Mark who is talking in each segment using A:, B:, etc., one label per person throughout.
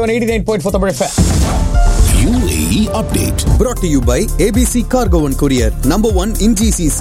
A: Eighty nine point four Tamil FM.
B: UAE update.
C: brought to you by ABC Cargo and Courier, number one in GCC.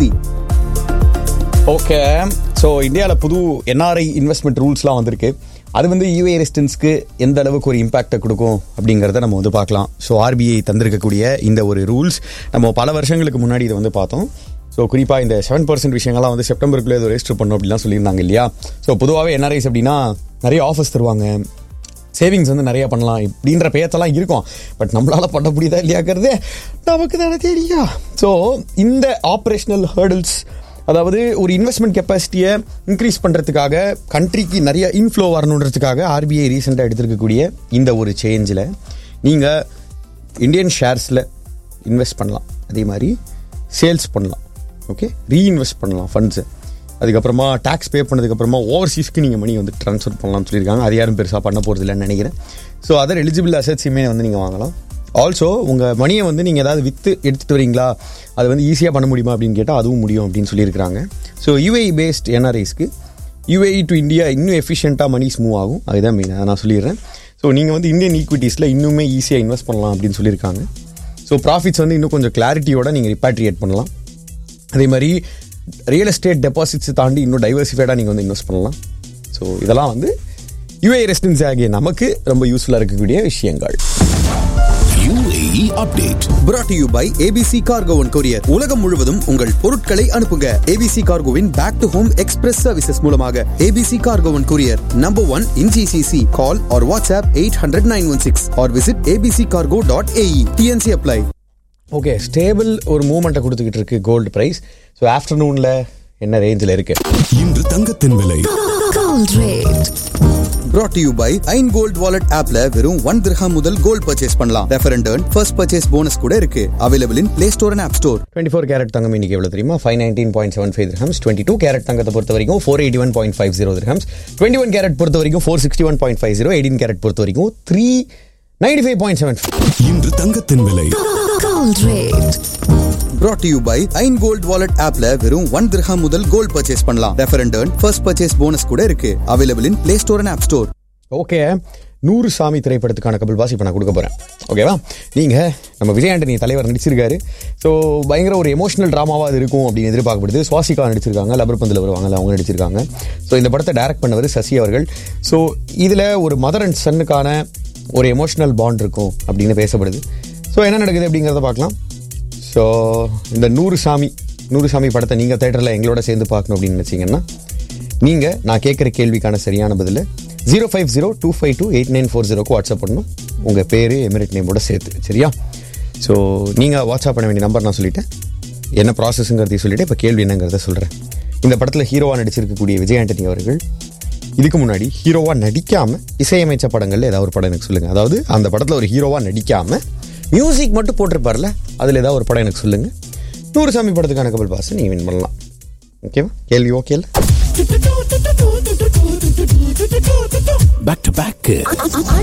A: Okay so இந்தியாவில் புது NRI investment ரூல்ஸ்லாம் வந்திருக்கு அது வந்து UA ரெசிடென்ஸ்க்கு எந்த அளவுக்கு ஒரு இம்பாக்டை கொடுக்கும் அப்படிங்கிறத நம்ம வந்து பார்க்கலாம் ஸோ ஆர்பிஐ தந்திருக்கக்கூடிய இந்த ஒரு ரூல்ஸ் நம்ம பல வருஷங்களுக்கு முன்னாடி இதை வந்து பார்த்தோம் ஸோ குறிப்பாக இந்த செவன் பர்சன்ட் விஷயங்கள்லாம் வந்து செப்டம்பருக்குள்ளே இதை ரெஜிஸ்டர் பண்ணணும் அப்படிலாம் சொல்லியிருந்தாங்க இல்லையா ஸோ பொதுவாகவே என்ஆர்ஐஸ் அப்படின்னா நிறைய ஆஃபர்ஸ் தருவாங்க சேவிங்ஸ் வந்து நிறைய பண்ணலாம் இப்படின்ற பேத்தெல்லாம் இருக்கும் பட் நம்மளால பண்ண முடியுதா இல்லையாங்கிறது நமக்கு தானே தெரியும் ஸோ இந்த ஆப்ரேஷனல் ஹேர்டில்ஸ் அதாவது ஒரு இன்வெஸ்ட்மெண்ட் கெப்பாசிட்டியை இன்க்ரீஸ் பண்ணுறதுக்காக கண்ட்ரிக்கு நிறைய இன்ஃப்ளோ வரணுன்றதுக்காக ஆர்பிஐ ரீசெண்டாக எடுத்திருக்கக்கூடிய இந்த ஒரு சேஞ்சில் நீங்கள் இந்தியன் ஷேர்ஸில் இன்வெஸ்ட் பண்ணலாம் அதே மாதிரி சேல்ஸ் பண்ணலாம் ஓகே ரீஇன்வெஸ்ட் பண்ணலாம் ஃபண்ட்ஸை அதுக்கப்புறமா டேக்ஸ் பே பண்ணதுக்கப்புறமா ஓவர்சீஸ்க்கு நீங்கள் மணி வந்து ட்ரான்ஸ்ஃபர் பண்ணலாம்னு சொல்லியிருக்காங்க அது யாரும் பெருசாக பண்ண போகிறது இல்லைன்னு நினைக்கிறேன் ஸோ அதர் எலிஜிபிள் அசட்ஸுமே வந்து நீங்கள் வாங்கலாம் ஆல்சோ உங்கள் மணியை வந்து நீங்கள் ஏதாவது விற்று எடுத்துகிட்டு வரீங்களா அது வந்து ஈஸியாக பண்ண முடியுமா அப்படின்னு கேட்டால் அதுவும் முடியும் அப்படின்னு சொல்லியிருக்காங்க ஸோ யூஏஇ பேஸ்ட் என்ஆர்ஐஸ்க்கு யூஏஇ டு இந்தியா இன்னும் எஃபிஷியண்ட்டாக மணிஸ் மூவ் ஆகும் அதுதான் மெயின் அதை நான் சொல்லிடுறேன் ஸோ நீங்கள் வந்து இந்தியன் ஈக்விட்டிஸில் இன்னுமே ஈஸியாக இன்வெஸ்ட் பண்ணலாம் அப்படின்னு சொல்லியிருக்காங்க ஸோ ப்ராஃபிட்ஸ் வந்து இன்னும் கொஞ்சம் கிளாரிட்டியோட நீங்கள் ரிப்பாட்ரியேட் பண்ணலாம் அதே மாதிரி ரியல் எஸ்டேட் டெபாசிட்ஸ் தாண்டி இன்னும் டைவர்சிஃபைடாக நீங்கள் வந்து இன்வெஸ்ட் பண்ணலாம் ஸோ இதெல்லாம் வந்து யூஏ ரெசிடென்சி ஆகிய நமக்கு ரொம்ப யூஸ்ஃபுல்லாக இருக்கக்கூடிய விஷயங்கள்
B: UAE update.
C: brought to you by ABC Cargo and Courier. உலகம் முழுவதும் உங்கள் பொருட்களை அனுப்புங்க ABC Cargoவின் back to home express services மூலமாக ABC Cargo and Courier, number one in GCC. Call or WhatsApp 800 916 or visit abccargo.ae. TNC apply.
A: Okay stable ஒரு மூவ்மெண்ட்டை கொடுத்துக்கிட்டு இருக்கு கோல்டு ப்ரைஸ் ஸோ ஆஃப்டர்நூனில் என்ன ரேஞ்சில் இருக்கு
B: இன்று தங்கத்தின் விலை
D: Gold rate.
C: brought to you by Ain gold wallet ஆப்ல வெறும் ஒன் திரஹாம் முதல் கோல்ட் பர்ச்சேஸ் பண்ணலாம் refer and first purchase bonus கூட இருக்கு available in play store and app store
A: twenty four carat தங்கம் இன்னைக்கு எவ்வளோ தெரியுமா five nineteen point seven five dirhams twenty two carat தங்கத்தை பொறுத்த வரைக்கும் four eighty one point five zero dirhams twenty one carat பொறுத்த வரைக்கும் four sixty one point five zero eighteen carat பொறுத்த வரைக்கும் three ninety five point seven
B: இன்று தங்கத்தின் விலை
D: Gold rate.
C: brought to you by Ain gold wallet ஆப்ல வெறும் one dirham முதல் கோல்ட் பர்ச்சேஸ் பண்ணலாம் refer and first purchase bonus கூட இருக்கு available in play store and app store
A: okay நூறு சாமி திரைப்படத்துக்கான கபில் பாஸ் இப்போ நான் கொடுக்க போகிறேன் ஓகேவா நீங்கள் நம்ம விஜய் ஆண்டனி தலைவர் நடிச்சிருக்காரு ஸோ பயங்கர ஒரு எமோஷனல் ட்ராமாவாக அது இருக்கும் அப்படின்னு எதிர்பார்க்கப்படுது சுவாசிகா நடிச்சிருக்காங்க லபர் பந்தில் வருவாங்கல்ல அவங்க நடிச்சிருக்காங்க ஸோ இந்த படத்தை டைரக்ட் பண்ணவர் சசி அவர்கள் ஸோ இதில் ஒரு மதர் அண்ட் சன்னுக்கான ஒரு எமோஷனல் பாண்ட் இருக்கும் அப்படின்னு பேசப்படுது ஸோ என்ன நடக்குது அப்படிங்கிறத பார்க்கலாம் ஸோ இந்த நூறு சாமி நூறு சாமி படத்தை நீங்கள் தேட்டரில் எங்களோட சேர்ந்து பார்க்கணும் அப்படின்னு நினச்சிங்கன்னா நீங்கள் நான் கேட்குற கேள்விக்கான சரியான பதில் zero five zero two five two eight nine four ஜீரோக்கு வாட்ஸ்அப் பண்ணணும் உங்கள் பேர் எமிரேட் நேமோட சேர்த்து சரியா ஸோ நீங்கள் வாட்ஸ்அப் பண்ண வேண்டிய நம்பர் நான் சொல்லிட்டேன் என்ன ப்ராசஸ்ங்கிறதையும் சொல்லிட்டு இப்போ கேள்வி என்னங்கிறத சொல்கிறேன் இந்த படத்தில் ஹீரோவாக நடிச்சிருக்கக்கூடிய விஜய் ஆண்டனி அவர்கள் இதுக்கு முன்னாடி ஹீரோவாக நடிக்காமல் இசையமைச்ச படங்களில் ஏதாவது ஒரு படம் எனக்கு சொல்லுங்கள் அதாவது அந்த படத்தில் ஒரு ஹீரோவாக நடிக்காமல் மியூசிக் மட்டும் போட்டிருப்பார்ல அதில் ஏதாவது ஒரு படம் எனக்கு சொல்லுங்கள் நூறு சாமி படத்துக்கான கபல் பாஸ் நீங்கள் வின் பண்ணலாம் ஓகேவா கேள்வி ஓகேல
B: பேக் டு பேக்